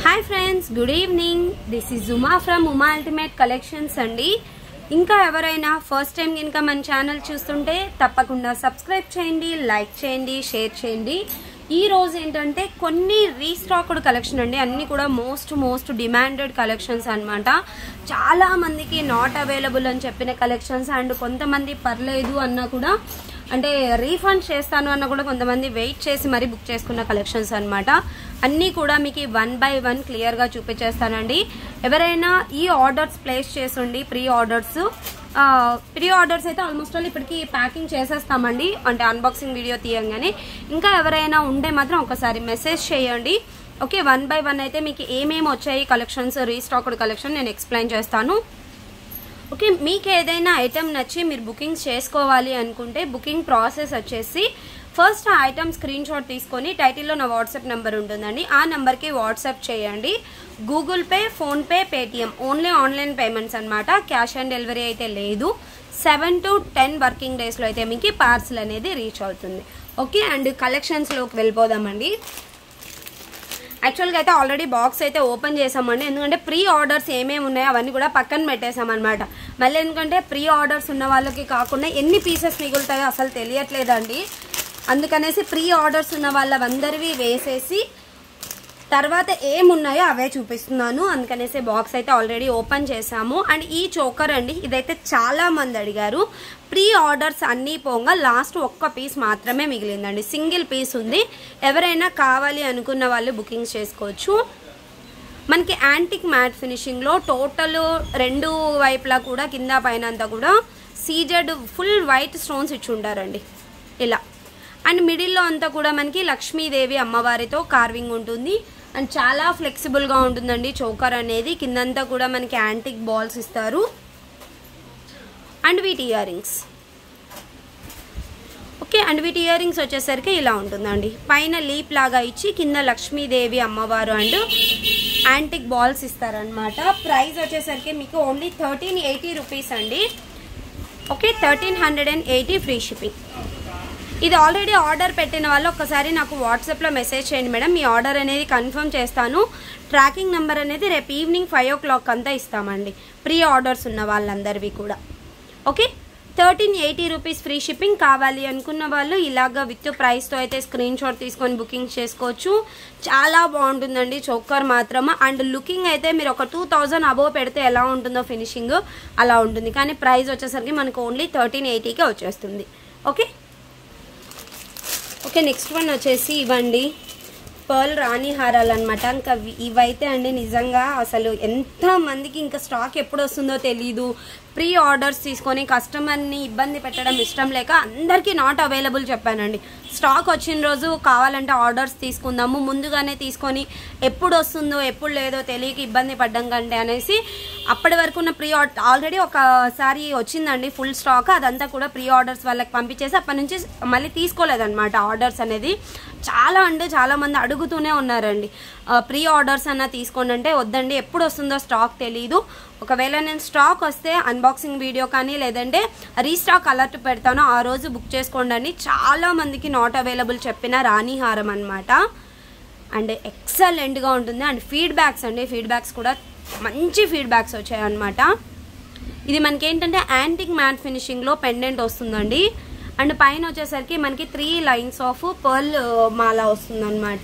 hi friends good evening this is Juma from Uma ultimate collections అండి ఇంకా ఎవరైనా ఫస్ట్ టైం కనుక మన ఛానల్ చూస్తుంటే తప్పకుండా సబ్స్క్రైబ్ చేయండి లైక్ చేయండి షేర్ చేయండి ఈ రోజు ఏంటంటే కొన్ని రీస్టాక్డ్ కలెక్షన్ అండి అన్ని కూడా మోస్ట్ మోస్ట్ డిమాండెడ్ కలెక్షన్స్ అన్నమాట చాలా మందికి నాట్ అవైలబుల్ అని చెప్పిన కలెక్షన్స్ అండ్ కొంతమంది పర్లేదు అన్నా కూడా అంటే రీఫండ్ చేస్తాను అన్న కూడా కొంతమంది వెయిట్ చేసి మరీ బుక్ చేసుకున్న కలెక్షన్స్ అన్నమాట అన్నీ కూడా మీకు వన్ బై వన్ క్లియర్గా చూపించేస్తానండి ఎవరైనా ఈ ఆర్డర్స్ ప్లేస్ చేసిండి ప్రీ ఆర్డర్స్ ప్రీ ఆర్డర్స్ అయితే ఆల్మోస్ట్ ఆల్ ఇప్పటికి ప్యాకింగ్ చేసేస్తామండి అంటే అన్బాక్సింగ్ వీడియో తీయంగానే ఇంకా ఎవరైనా ఉంటే మాత్రం ఒకసారి మెసేజ్ చేయండి ఓకే వన్ బై వన్ అయితే మీకు ఏమేమి వచ్చాయి కలెక్షన్స్ రీస్టాక్డ్ కలెక్షన్ నేను ఎక్స్ప్లెయిన్ చేస్తాను ఓకే మీకు ఏదైనా ఐటెం నచ్చి మీరు బుకింగ్ చేసుకోవాలి అనుకుంటే బుకింగ్ ప్రాసెస్ వచ్చేసి ఫస్ట్ ఆ ఐటమ్ స్క్రీన్ షాట్ తీసుకొని టైటిల్లో నా వాట్సాప్ నెంబర్ ఉంటుందండి ఆ నెంబర్కి వాట్సాప్ చేయండి Google Pay PhonePe Paytm only online payments అనమాట క్యాష్ ఆన్ డెలివరీ అయితే లేదు సెవెన్ టు టెన్ వర్కింగ్ డేస్లో అయితే మీకు పార్సల్ అనేది రీచ్ అవుతుంది ఓకే అండ్ కలెక్షన్స్లోకి వెళ్ళిపోదామండి యాక్చువల్గా అయితే ఆల్రెడీ బాక్స్ అయితే ఓపెన్ చేసామండి ఎందుకంటే ప్రీ ఆర్డర్స్ ఏమేమి ఉన్నాయో అవన్నీ కూడా పక్కన పెట్టేసామన్నమాట మళ్ళీ ఎందుకంటే ప్రీ ఆర్డర్స్ ఉన్న వాళ్ళకి కాకుండా ఎన్ని పీసెస్ మిగులుతాయో అసలు తెలియట్లేదండి అందుకనేసి ప్రీ ఆర్డర్స్ ఉన్న వాళ్ళందరివి వేసేసి తర్వాత ఏమున్నాయో అవే చూపిస్తున్నాను అందుకనేసి బాక్స్ అయితే ఆల్రెడీ ఓపెన్ చేసాము అండ్ ఈ చోకర్ అండి ఇదైతే చాలా మంది అడిగారు ప్రీ ఆర్డర్స్ అన్నీ పోగా లాస్ట్ ఒక్క పీస్ మాత్రమే మిగిలిందండి సింగిల్ పీస్ ఉంది ఎవరైనా కావాలి అనుకున్న వాళ్ళు బుకింగ్ చేసుకోవచ్చు మనకి యాంటిక్ మ్యాట్ ఫినిషింగ్లో టోటల్ రెండు వైపులా కూడా కింద పైన అంతా కూడా సీజెడ్ ఫుల్ వైట్ స్టోన్స్ ఇచ్చి ఉంటారండి ఇలా అండ్ మిడిల్లో అంతా కూడా మనకి లక్ష్మీదేవి అమ్మవారితో కార్వింగ్ ఉంటుంది అండ్ చాలా ఫ్లెక్సిబుల్గా ఉంటుందండి చోకర్ అనేది కిందంతా కూడా మనకి యాంటిక్ బాల్స్ ఇస్తారు అండ్ వీటి ఇయర్ రింగ్స్ ఓకే అండ్ వీటి ఇయర్ రింగ్స్ వచ్చేసరికి ఇలా ఉంటుందండి పైన లీప్ లాగా ఇచ్చి కింద లక్ష్మీదేవి అమ్మవారు అండ్ యాంటిక్ బాల్స్ ఇస్తారనమాట ప్రైస్ వచ్చేసరికి మీకు ఓన్లీ థర్టీన్ ఎయిటీ రూపీస్ అండి okay thirteen hundred and eighty free shipping ఇది ఆల్రెడీ ఆర్డర్ పెట్టిన వాళ్ళు ఒకసారి నాకు వాట్సాప్లో మెసేజ్ చేయండి మేడం మీ ఆర్డర్ అనేది కన్ఫర్మ్ చేస్తాను ట్రాకింగ్ నెంబర్ అనేది రేపు ఈవినింగ్ ఫైవ్ ఓ క్లాక్ అంతా ఇస్తామండి ప్రీ ఆర్డర్స్ ఉన్న వాళ్ళందరివి కూడా okay thirteen eighty rupees free shipping కావాలి అనుకున్న వాళ్ళు ఇలాగ విత్ ప్రైస్తో అయితే స్క్రీన్ షాట్ తీసుకొని బుకింగ్ చేసుకోవచ్చు చాలా బాగుంటుందండి చోకర్ మాత్రం అండ్ లుకింగ్ అయితే మీరు ఒక టూ థౌజండ్ అబోవ్ పెడితే ఎలా ఉంటుందో ఫినిషింగ్ అలా ఉంటుంది కానీ ప్రైస్ వచ్చేసరికి మనకు ఓన్లీ థర్టీన్ ఎయిటీకే వచ్చేస్తుంది ఓకే ఓకే నెక్స్ట్ వన్ వచ్చేసి ఇవ్వండి పర్ల్ రాణి హారాలు అనమాట ఇంకా ఇవైతే అండి నిజంగా అసలు ఎంత మందికి ఇంకా స్టాక్ ఎప్పుడు వస్తుందో తెలీదు ప్రీ ఆర్డర్స్ తీసుకొని కస్టమర్ని ఇబ్బంది పెట్టడం ఇష్టం లేక అందరికీ నాట్ అవైలబుల్ చెప్పానండి స్టాక్ వచ్చిన రోజు కావాలంటే ఆర్డర్స్ తీసుకుందాము ముందుగానే తీసుకొని ఎప్పుడు వస్తుందో ఎప్పుడు లేదో తెలియక ఇబ్బంది పడ్డం కంటే అనేసి అప్పటి వరకు ఉన్న ప్రీ ఆర్డర్ ఆల్రెడీ ఒకసారి వచ్చిందండి ఫుల్ స్టాక్ అదంతా కూడా ప్రీ ఆర్డర్స్ వాళ్ళకి పంపించేసి అప్పటి నుంచి మళ్ళీ తీసుకోలేదన్నమాట ఆర్డర్స్ అనేది చాలా అంటే చాలా మంది అడుగుతూనే ఉన్నారండి ప్రీ ఆర్డర్స్ అన్న తీసుకోండి అంటే వద్దండి ఎప్పుడు వస్తుందో స్టాక్ తెలియదు ఒకవేళ నేను స్టాక్ వస్తే అన్బాక్సింగ్ వీడియో కానీ లేదంటే రీస్టాక్ అలర్ట్ పెడతాను ఆ రోజు బుక్ చేసుకోండి అని చాలా మందికి నాట్ అవైలబుల్ చెప్పిన రాణి హారం అనమాట అండ్ ఎక్సలెంట్గా ఉంటుంది అండ్ ఫీడ్బ్యాక్స్ అండి ఫీడ్బ్యాక్స్ కూడా మంచి ఫీడ్బ్యాక్స్ వచ్చాయన్నమాట ఇది మనకి ఏంటంటే యాంటిక్ మ్యాట్ ఫినిషింగ్లో పెండెంట్ వస్తుందండి అండ్ పైన వచ్చేసరికి మనకి త్రీ లైన్స్ ఆఫ్ పర్ల్ మాల వస్తుందన్నమాట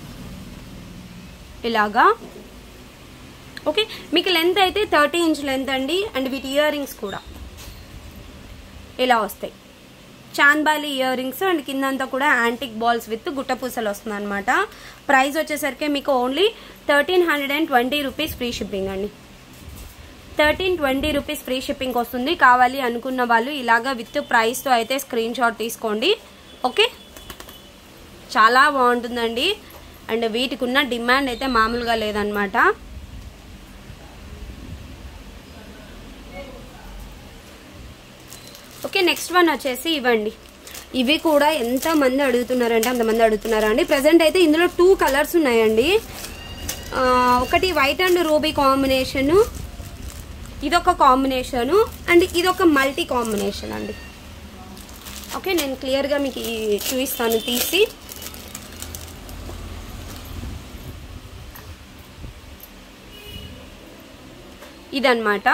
ఇలాగా ఓకే మీకు లెంత్ అయితే థర్టీ ఇంచ్ లెంత్ అండి అండ్ వీటి ఇయర్ రింగ్స్ కూడా ఇలా వస్తాయి చాంద్బాలి ఇయర్ రింగ్స్ అండ్ కిందంతా కూడా యాంటిక్ బాల్స్ విత్ గుట్టపూసలు వస్తుంది అనమాట ప్రైస్ వచ్చేసరికి మీకు only thirteen hundred and twenty rupees free shipping అండి thirteen twenty rupees free shipping వస్తుంది కావాలి అనుకున్న వాళ్ళు ఇలాగా విత్ ప్రైస్తో అయితే స్క్రీన్ షాట్ తీసుకోండి ఓకే చాలా బాగుంటుందండి అండ్ వీటికి ఉన్న డిమాండ్ అయితే మామూలుగా లేదనమాట ఓకే నెక్స్ట్ వన్ వచ్చేసి ఇవ్వండి ఇవి కూడా ఎంతమంది అడుగుతున్నారంటే అంతమంది అడుగుతున్నారా అండి ప్రజెంట్ అయితే ఇందులో టూ కలర్స్ ఉన్నాయండి ఒకటి వైట్ అండ్ రూబీ కాంబినేషను ఇదొక కాంబినేషను అండ్ ఇదొక మల్టీ కాంబినేషన్ అండి ఓకే నేను క్లియర్గా మీకు చూపిస్తాను తీసి ఇదన్నమాట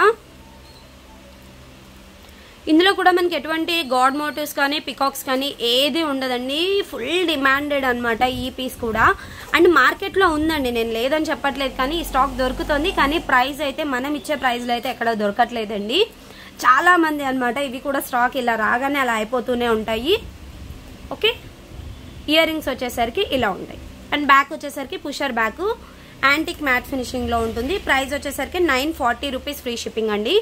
ఇందులో కూడా మనకి ఎటువంటి గాడ్ మోటివ్స్ కానీ పికాక్స్ కానీ ఏది ఉండదండి ఫుల్ డిమాండెడ్ అనమాట ఈ పీస్ కూడా అండ్ మార్కెట్లో ఉందండి నేను లేదని చెప్పట్లేదు కానీ ఈ స్టాక్ దొరుకుతుంది కానీ ప్రైస్ అయితే మనం ఇచ్చే ప్రైస్లో అయితే ఎక్కడ దొరకట్లేదండి చాలా మంది అనమాట ఇవి కూడా స్టాక్ ఇలా రాగానే అలా అయిపోతూనే ఉంటాయి ఓకే ఇయర్ రింగ్స్ వచ్చేసరికి ఇలా ఉంటాయి అండ్ బ్యాక్ వచ్చేసరికి పుషర్ బ్యాక్ యాంటిక్ మ్యాట్ ఫినిషింగ్లో ఉంటుంది ప్రైస్ వచ్చేసరికి nine forty rupees free shipping అండి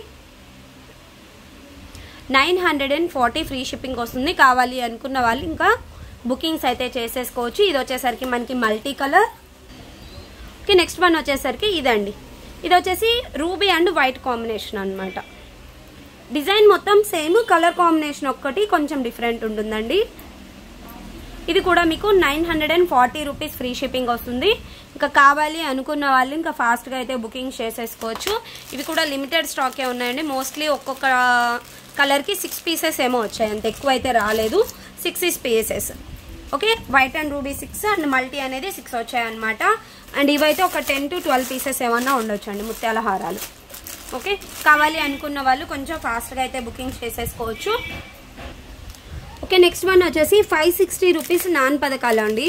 nine hundred and forty free shipping వస్తుంది కావాలి అనుకున్న వాళ్ళు ఇంకా బుకింగ్స్ అయితే చేసేసుకోవచ్చు ఇది వచ్చేసరికి మనకి multi colour okay next one వచ్చేసరికి ఇదండి ఇది వచ్చేసి రూబీ అండ్ వైట్ కాంబినేషన్ అనమాట డిజైన్ మొత్తం సేమ్ కలర్ కాంబినేషన్ ఒక్కటి కొంచెం డిఫరెంట్ ఉంటుందండి ఇది కూడా మీకు nine hundred and forty rupees free shipping వస్తుంది ఇంకా కావాలి అనుకున్న వాళ్ళు ఇంకా ఫాస్ట్గా అయితే బుకింగ్ చేసేసుకోవచ్చు ఇవి కూడా లిమిటెడ్ స్టాకే ఉన్నాయండి మోస్ట్లీ ఒక్కొక్క కలర్కి సిక్స్ పీసెస్ ఏమో వచ్చాయి అంత ఎక్కువ అయితే రాలేదు six is pieces okay white and ruby six and multi అనేది సిక్స్ వచ్చాయన్నమాట అండ్ ఇవైతే ఒక టెన్ టు ట్వెల్వ్ పీసెస్ ఏమన్నా ఉండొచ్చు అండి ముత్యాల హారాలు ఓకే కావాలి అనుకున్న వాళ్ళు కొంచెం ఫాస్ట్గా అయితే బుకింగ్ చేసేసుకోవచ్చు ఓకే నెక్స్ట్ వన్ వచ్చేసి ఫైవ్ సిక్స్టీ రూపీస్ నాన్ పథకాలు అండి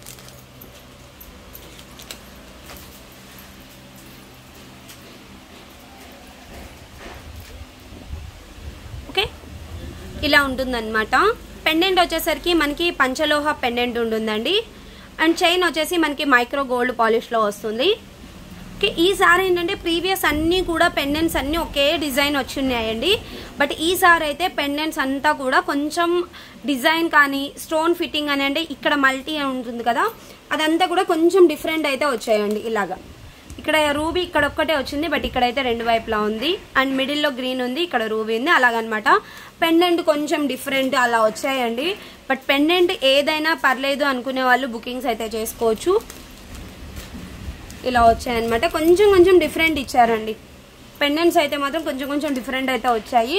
ఓకే ఇలా ఉంటుందన్నమాట పెండెంట్ వచ్చేసరికి మనకి పంచలోహ పెండెంట్ ఉంటుందండి అండ్ చైన్ వచ్చేసి మనకి మైక్రో గోల్డ్ పాలిష్లో వస్తుంది ఓకే ఈసారి ఏంటంటే ప్రీవియస్ అన్నీ కూడా పెండెంట్స్ అన్నీ ఒకే డిజైన్ వచ్చి ఉన్నాయండి బట్ ఈసారి అయితే పెండెంట్స్ అంతా కూడా కొంచెం డిజైన్ కానీ స్టోన్ ఫిట్టింగ్ అని అంటే ఇక్కడ మల్టీ ఉంటుంది కదా అదంతా కూడా కొంచెం డిఫరెంట్ అయితే వచ్చాయండి ఇలాగా ఇక్కడ రూబీ ఇక్కడ ఒక్కటే వచ్చింది బట్ ఇక్కడైతే రెండు వైపులా ఉంది అండ్ మిడిల్లో గ్రీన్ ఉంది ఇక్కడ రూబీ ఉంది అలాగనమాట పెండెంట్ కొంచెం డిఫరెంట్ అలా వచ్చాయండి బట్ పెండెంట్ ఏదైనా పర్లేదు అనుకునే వాళ్ళు బుకింగ్స్ అయితే చేసుకోవచ్చు ఇలా వచ్చాయన్నమాట కొంచెం కొంచెం డిఫరెంట్ ఇచ్చారండి పెండెంట్స్ అయితే మాత్రం కొంచెం కొంచెం డిఫరెంట్ అయితే వచ్చాయి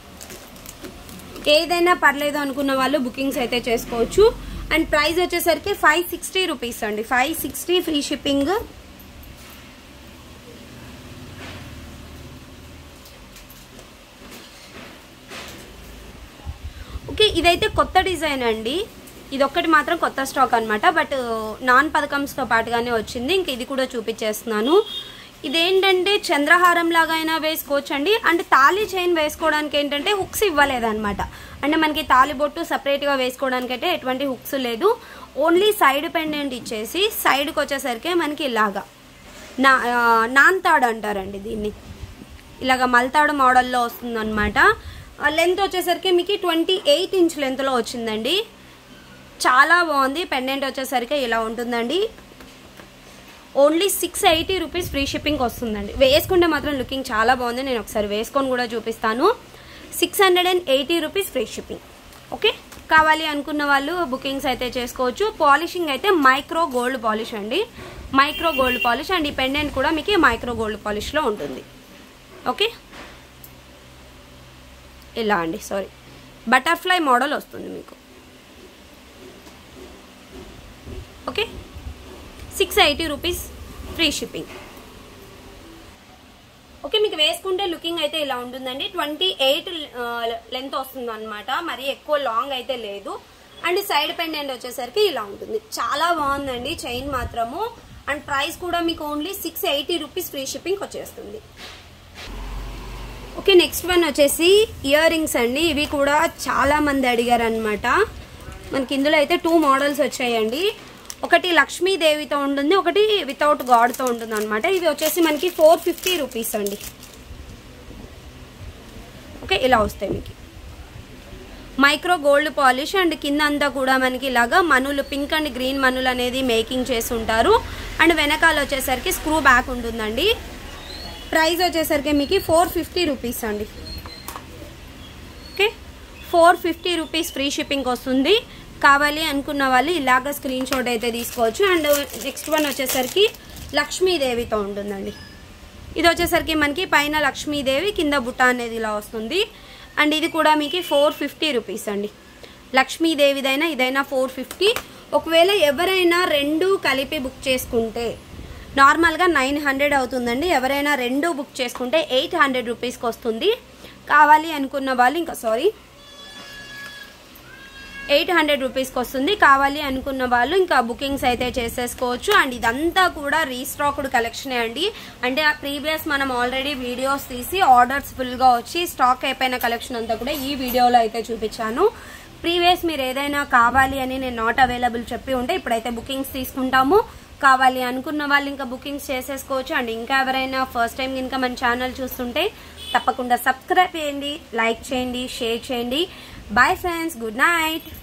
ఏదైనా పర్లేదు అనుకున్న వాళ్ళు బుకింగ్స్ అయితే చేసుకోవచ్చు అండ్ ప్రైస్ వచ్చేసరికి ఫైవ్ సిక్స్టీ రూపీస్ అండి five sixty free shipping okay ఇదైతే కొత్త డిజైన్ అండి ఇది ఒక్కటి మాత్రం కొత్త స్టాక్ అనమాట బట్ నాన్ పథకంస్తో పాటుగానే వచ్చింది ఇంక ఇది కూడా చూపించేస్తున్నాను ఇదేంటంటే చంద్రహారం లాగా అయినా వేసుకోవచ్చు అండి అంటే తాళి చైన్ వేసుకోవడానికి ఏంటంటే హుక్స్ ఇవ్వలేదన్నమాట అంటే మనకి తాళి బొట్టు సపరేట్గా వేసుకోవడానికి అయితే ఎటువంటి హుక్స్ లేదు ఓన్లీ సైడ్ పెండెంట్ ఇచ్చేసి సైడ్కి వచ్చేసరికి మనకి ఇలాగా నా నాన్ తాడు అంటారండి దీన్ని ఇలాగ మల్తాడు మోడల్లో వస్తుందన్నమాట లెంత్ వచ్చేసరికి మీకు ట్వంటీ ఎయిట్ ఇంచ్ లెంత్లో వచ్చిందండి చాలా బాగుంది పెండెంట్ వచ్చేసరికి ఇలా ఉంటుందండి only six eighty rupees free shipping వస్తుందండి వేసుకుంటే మాత్రం లుకింగ్ చాలా బాగుంది నేను ఒకసారి వేసుకొని కూడా చూపిస్తాను six hundred and eighty rupees free shipping okay కావాలి అనుకున్న వాళ్ళు బుకింగ్స్ అయితే చేసుకోవచ్చు పాలిషింగ్ అయితే మైక్రో గోల్డ్ పాలిష్ అండి మైక్రో గోల్డ్ పాలిష్ అండ్ ఈ పెండెంట్ కూడా మీకు మైక్రో గోల్డ్ పాలిష్లో ఉంటుంది ఓకే ఇలా అండి సారీ బటర్ఫ్లై మోడల్ వస్తుంది మీకు okay six eighty rupees free shipping okay మీకు వేసుకుంటే లుకింగ్ అయితే ఇలా ఉంటుందండి ట్వంటీ ఎయిట్ లెంత్ వస్తుంది అనమాట మరి ఎక్కువ లాంగ్ అయితే లేదు అండ్ సైడ్ పెండెంట్ వచ్చేసరికి ఇలా ఉంటుంది చాలా బాగుందండి చైన్ మాత్రము అండ్ ప్రైస్ కూడా మీకు only six eighty rupees free shipping వచ్చేస్తుంది ఓకే నెక్స్ట్ వన్ వచ్చేసి ఇయర్ రింగ్స్ అండి ఇవి కూడా చాలా మంది అడిగారు అనమాట మనకి ఇందులో అయితే టూ మోడల్స్ వచ్చాయండి ఒకటి లక్ష్మీదేవితో ఉంటుంది ఒకటి వితౌట్ గాడ్తో ఉంటుంది అనమాట ఇవి వచ్చేసి మనకి ఫోర్ ఫిఫ్టీ రూపీస్ అండి ఓకే ఇలా వస్తాయి మీకు మైక్రో గోల్డ్ పాలిష్ అండ్ కింద అంతా కూడా మనకి ఇలాగా మనులు పింక్ అండ్ గ్రీన్ మనులు అనేది మేకింగ్ చేసి ఉంటారు అండ్ వెనకాల వచ్చేసరికి స్క్రూ బ్యాక్ ఉంటుందండి ప్రైస్ వచ్చేసరికి మీకు ఫోర్ ఫిఫ్టీ రూపీస్ అండి okay four fifty rupees free shipping వస్తుంది కావాలి అనుకున్న వాళ్ళు ఇలాగ స్క్రీన్ షాట్ అయితే తీసుకోవచ్చు అండ్ నెక్స్ట్ వన్ వచ్చేసరికి లక్ష్మీదేవితో ఉంటుందండి ఇది వచ్చేసరికి మనకి పైన లక్ష్మీదేవి కింద బుట్ట అనేది ఇలా వస్తుంది అండ్ ఇది కూడా మీకు ఫోర్ ఫిఫ్టీ రూపీస్ అండి లక్ష్మీదేవిదైనా ఇదైనా ఫోర్ ఫిఫ్టీ ఒకవేళ ఎవరైనా రెండు కలిపి బుక్ చేసుకుంటే నార్మల్గా నైన్ హండ్రెడ్ అవుతుందండి ఎవరైనా రెండు బుక్ చేసుకుంటే ఎయిట్ హండ్రెడ్ రూపీస్కి వస్తుంది కావాలి అనుకున్న వాళ్ళు ఇంకా సారీ ఎయిట్ హండ్రెడ్ రూపీస్కి వస్తుంది కావాలి అనుకున్న వాళ్ళు ఇంకా బుకింగ్స్ అయితే చేసేసుకోవచ్చు అండ్ ఇదంతా కూడా రీస్టాక్డ్ కలెక్షనే అండి అంటే ఆ ప్రీవియస్ మనం ఆల్రెడీ వీడియోస్ తీసి ఆర్డర్స్ ఫుల్గా వచ్చి స్టాక్ అయిపోయిన కలెక్షన్ అంతా కూడా ఈ వీడియోలో అయితే చూపించాను ప్రీవియస్ మీరు ఏదైనా కావాలి అని నేను నాట్ అవైలబుల్ చెప్పి ఉంటే ఇప్పుడైతే బుకింగ్స్ తీసుకుంటాము కావాలి అనుకున్న వాళ్ళు ఇంకా బుకింగ్స్ చేసేసుకోవచ్చు అండ్ ఇంకా ఎవరైనా ఫస్ట్ టైం ఇంకా మన ఛానల్ చూస్తుంటే తప్పకుండా సబ్స్క్రైబ్ చేయండి లైక్ చేయండి షేర్ చేయండి బాయ్ ఫ్రెండ్స్ గుడ్ నైట్